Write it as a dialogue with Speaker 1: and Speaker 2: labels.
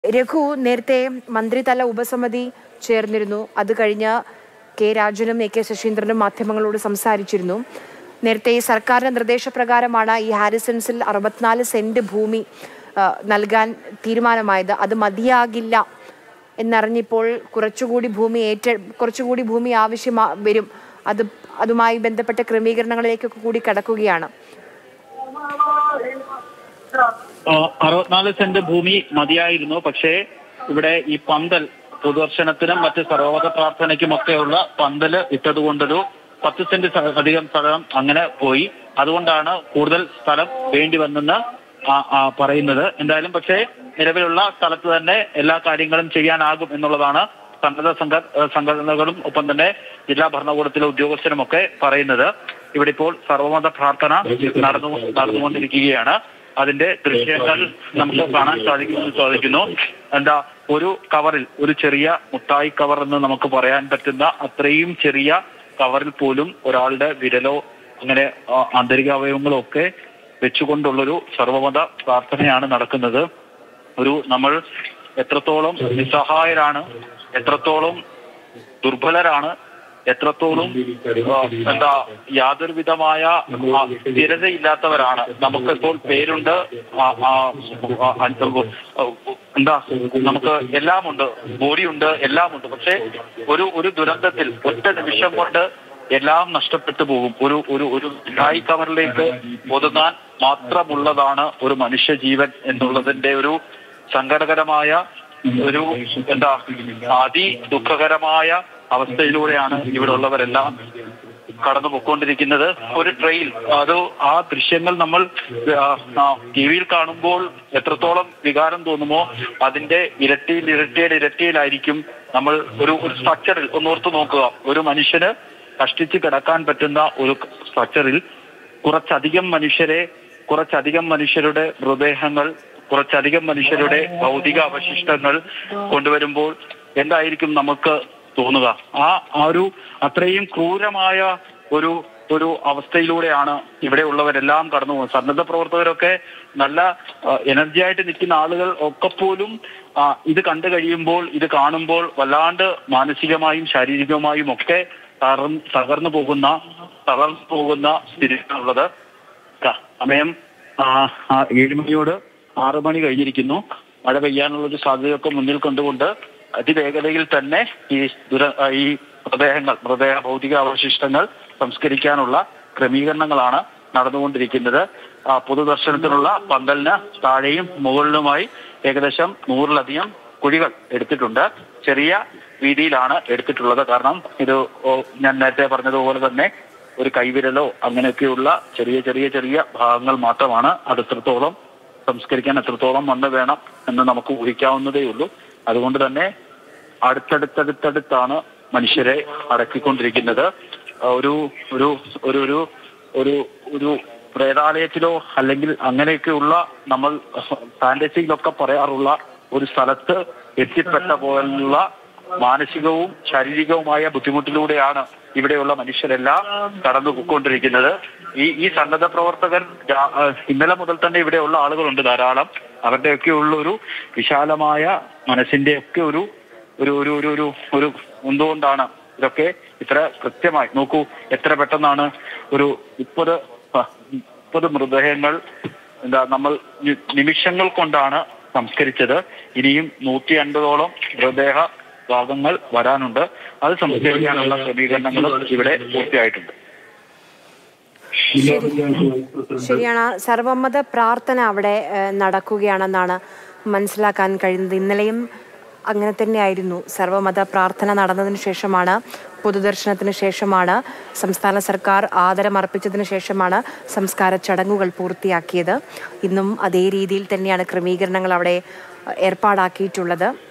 Speaker 1: രഘു നേരത്തെ മന്ത്രിതല ഉപസമിതി ചേർന്നിരുന്നു അത് കഴിഞ്ഞ് കെ രാജനും എ കെ ശശീന്ദ്രനും മാധ്യമങ്ങളോട് സംസാരിച്ചിരുന്നു നേരത്തെ ഈ സർക്കാരിന്റെ നിർദ്ദേശപ്രകാരമാണ് ഈ ഹാരിസൺസിൽ അറുപത്തിനാല് സെന്റ് ഭൂമി ആ, നൽകാൻ തീരുമാനമായത് അത് മതിയാകില്ല എന്നറിഞ്ഞിപ്പോൾ കുറച്ചുകൂടി ഭൂമി ഏറ്റ കുറച്ചുകൂടി ഭൂമി ആവശ്യം വരും അത് അതുമായി ബന്ധപ്പെട്ട ക്രമീകരണങ്ങളിലേക്കൊക്കെ കൂടി കടക്കുകയാണ്
Speaker 2: ആ, അറുപത്തിനാല് സെന്റ് ഭൂമി മതിയായിരുന്നു പക്ഷേ ഇവിടെ ഈ പന്തൽ പൊതുദർശനത്തിനും മറ്റ് സർവമത പ്രാർത്ഥനയ്ക്കുമൊക്കെയുള്ള പന്തല് ഇട്ടതുകൊണ്ടൊരു പത്ത് സെന്റ് സ്ഥ- അധികം സ്ഥലം അങ്ങനെ പോയി അതുകൊണ്ടാണ് കൂടുതൽ സ്ഥലം വേണ്ടി വന്നെന്ന് ആ- ആ പറയുന്നത് എന്തായാലും പക്ഷേ നിലവിലുള്ള സ്ഥലത്ത് തന്നെ എല്ലാ കാര്യങ്ങളും ചെയ്യാനാകും എന്നുള്ളതാണ് സന്നദ്ധ സംഘ സംഘടനകളും ഒപ്പം തന്നെ ജില്ലാ ഭരണകൂടത്തിലെ ഉദ്യോഗസ്ഥരുമൊക്കെ പറയുന്നത് ഇവിടെ ഇപ്പോൾ സർവമത പ്രാർത്ഥന നടന്നു നടന്നുകൊണ്ടിരിക്കുകയാണ് അതിന്റെ ദൃശ്യങ്ങൾ നമുക്ക് കാണാൻ സാധിക്കുന്നു സാധിക്കുന്നു എന്താ ഒരു കവറിൽ ഒരു ചെറിയ മുട്ടായി കവർ എന്ന് നമുക്ക് പറയാൻ പറ്റുന്ന അത്രയും ചെറിയ കവറിൽ പോലും ഒരാളുടെ വിരലോ അങ്ങനെ ആ, ആന്തരിക അവയവങ്ങളോ ഒക്കെ വെച്ചുകൊണ്ടുള്ളൊരു സർവമത പ്രാർത്ഥനയാണ് നടക്കുന്നത് ഒരു നമ്മൾ എത്രത്തോളം നിസ്സഹായരാണ് എത്രത്തോളം ദുർബലരാണ് എത്രത്തോളം ആ, എന്താ യാതൊരു വിധമായ ആ, സ്ഥിരതയില്ലാത്തവരാണ് നമുക്കിപ്പോൾ പേരുണ്ട് ആ, ആ, ആ, ആ, എന്താ നമുക്ക് എല്ലാമുണ്ട് ബോഡിയുണ്ട് എല്ലാമുണ്ട് പക്ഷെ ഒരു ഒരു ദുരന്തത്തിൽ ഒറ്റ നിമിഷം കൊണ്ട് എല്ലാം നഷ്ടപ്പെട്ടു പോകും ഒരു ഒരു ഒരു മിഠായി കവറിലേക്ക് ഒതുങ്ങാൻ മാത്രമുള്ളതാണ് ഒരു മനുഷ്യ ജീവൻ എന്നുള്ളതിന്റെ ഒരു സങ്കടകരമായ ഒരു എന്താ അതി ദുഃഖകരമായ അവസ്ഥയിലൂടെയാണ് ഇവിടെ ഉള്ളവരെല്ലാം കടന്നു പൊയ്ക്കൊണ്ടിരിക്കുന്നത് ഒരു ട്രെയിൽ അത് ആ ദൃശ്യങ്ങൾ നമ്മൾ ടി വിയിൽ കാണുമ്പോൾ എത്രത്തോളം വികാരം തോന്നുമോ അതിന്റെ ഇരട്ടിയിൽ ഇരട്ടിയിൽ ഇരട്ടിയിലായിരിക്കും നമ്മൾ ഒരു ഒരു സ്ട്രക്ചറിൽ ഒന്നോർത്ത് നോക്കുക ഒരു മനുഷ്യന് കഷ്ടിച്ച് കിടക്കാൻ പറ്റുന്ന ഒരു സ്ട്രക്ചറിൽ കുറച്ചധികം മനുഷ്യരെ കുറച്ചധികം മനുഷ്യരുടെ മൃതദേഹങ്ങൾ കുറച്ചധികം മനുഷ്യരുടെ ഭൗതിക അവശിഷ്ടങ്ങൾ കൊണ്ടുവരുമ്പോൾ എന്തായിരിക്കും നമുക്ക് തോന്നുക ആ ആ ഒരു അത്രയും ക്രൂരമായ ഒരു ഒരു അവസ്ഥയിലൂടെയാണ് ഇവിടെ ഉള്ളവരെല്ലാം കടന്നു പോകുന്നത് സന്നദ്ധ പ്രവർത്തകരൊക്കെ നല്ല എനർജി ആയിട്ട് നിൽക്കുന്ന ആളുകൾ ഒക്കെ പോലും ആ, ഇത് കണ്ടു കഴിയുമ്പോൾ ഇത് കാണുമ്പോൾ വല്ലാണ്ട് മാനസികമായും ശാരീരികമായും ഒക്കെ തകർന്ന് തകർന്നു പോകുന്ന തകർന്നു പോകുന്ന സ്ഥിതിയാണുള്ളത് ക- സമയം ആ, ആ, ഏഴ് മണിയോട് ആറ് മണി കഴിഞ്ഞിരിക്കുന്നു മഴ പെയ്യാനുള്ള ഒരു സാധ്യതയൊക്കെ മുന്നിൽ കണ്ടുകൊണ്ട് അതിവേഗതയിൽ തന്നെ ഈ ദുര ആ, ഈ മൃതദേഹങ്ങൾ മൃതദേഹ ഭൗതിക അവശിഷ്ടങ്ങൾ സംസ്കരിക്കാനുള്ള ക്രമീകരണങ്ങളാണ് നടന്നുകൊണ്ടിരിക്കുന്നത് ആ, പൊതുദർശനത്തിനുള്ള പന്തലിന് താഴെയും മുകളിലുമായി ഏകദേശം നൂറിലധികം കുഴികൾ എടുത്തിട്ടുണ്ട് ചെറിയ വീതിയിലാണ് എടുത്തിട്ടുള്ളത് കാരണം ഇത് ഓ, ഞാൻ നേരത്തെ പറഞ്ഞതുപോലെ തന്നെ ഒരു കൈവിരലോ അങ്ങനെയൊക്കെയുള്ള ചെറിയ ചെറിയ ചെറിയ ഭാഗങ്ങൾ മാത്രമാണ് അത് എത്രത്തോളം സംസ്കരിക്കാൻ എത്രത്തോളം മണ്ണ് വേണം എന്ന് നമുക്ക് ഊഹിക്കാവുന്നതേ ഉള്ളൂ അതുകൊണ്ട് തന്നെ അടുത്തടുത്തടുത്തടുത്താണ് മനുഷ്യരെ അടക്കിക്കൊണ്ടിരിക്കുന്നത് ആ, ഒരു ഒരു ഒരു ഒരു ഒരു ഒരു പ്രേതാലയത്തിലോ അല്ലെങ്കിൽ അങ്ങനെയൊക്കെയുള്ള നമ്മൾ ഫാന്റസിയിലൊക്കെ പറയാറുള്ള ഒരു സ്ഥലത്ത് എത്തിപ്പെട്ട പോലുള്ള മാനസികവും ശാരീരികവുമായ ബുദ്ധിമുട്ടിലൂടെയാണ് ഇവിടെയുള്ള മനുഷ്യരെല്ലാം കടന്നു പോയിക്കൊണ്ടിരിക്കുന്നത് ഈ ഈ സന്നദ്ധ പ്രവർത്തകർ രാ- ആ, ഇന്നലെ മുതൽ തന്നെ ഇവിടെയുള്ള ആളുകളുണ്ട് ധാരാളം അവരുടെയൊക്കെ ഉള്ള ഒരു വിശാലമായ മനസ്സിന്റെ ഒക്കെ ഒരു ഒരു ഒരു ഒരു ഒരു ഒരു എന്തുകൊണ്ടാണ് ഇതൊക്കെ ഇത്ര കൃത്യമായി നോക്കൂ എത്ര പെട്ടെന്നാണ് ഒരു മുപ്പത് ആ, മുപ്പത് മൃതദേഹങ്ങൾ എന്താ നമ്മൾ നി- നിമിഷങ്ങൾ കൊണ്ടാണ് സംസ്കരിച്ചത് ഇനിയും നൂറ്റി അൻപതോളം മൃതദേഹ ഭാഗങ്ങൾ വരാനുണ്ട് അത് സംസ്കരിക്കാനുള്ള ക്രമീകരണങ്ങളും ഇവിടെ പൂർത്തിയായിട്ടുണ്ട്
Speaker 1: ശരിയാണ് സർവമത പ്രാർത്ഥന അവിടെ ഏഹ്, നടക്കുകയാണെന്നാണ് മനസ്സിലാക്കാൻ കഴിയുന്നത് ഇന്നലെയും അങ്ങനെ തന്നെയായിരുന്നു സർവമത പ്രാർത്ഥന നടന്നതിന് ശേഷമാണ് പൊതുദർശനത്തിന് ശേഷമാണ് സംസ്ഥാന സർക്കാർ ആദരമർപ്പിച്ചതിന് ശേഷമാണ് സംസ്കാര ചടങ്ങുകൾ പൂർത്തിയാക്കിയത് ഇന്നും അതേ രീതിയിൽ തന്നെയാണ് ക്രമീകരണങ്ങൾ അവിടെ ഏർപ്പാടാക്കിയിട്ടുള്ളത്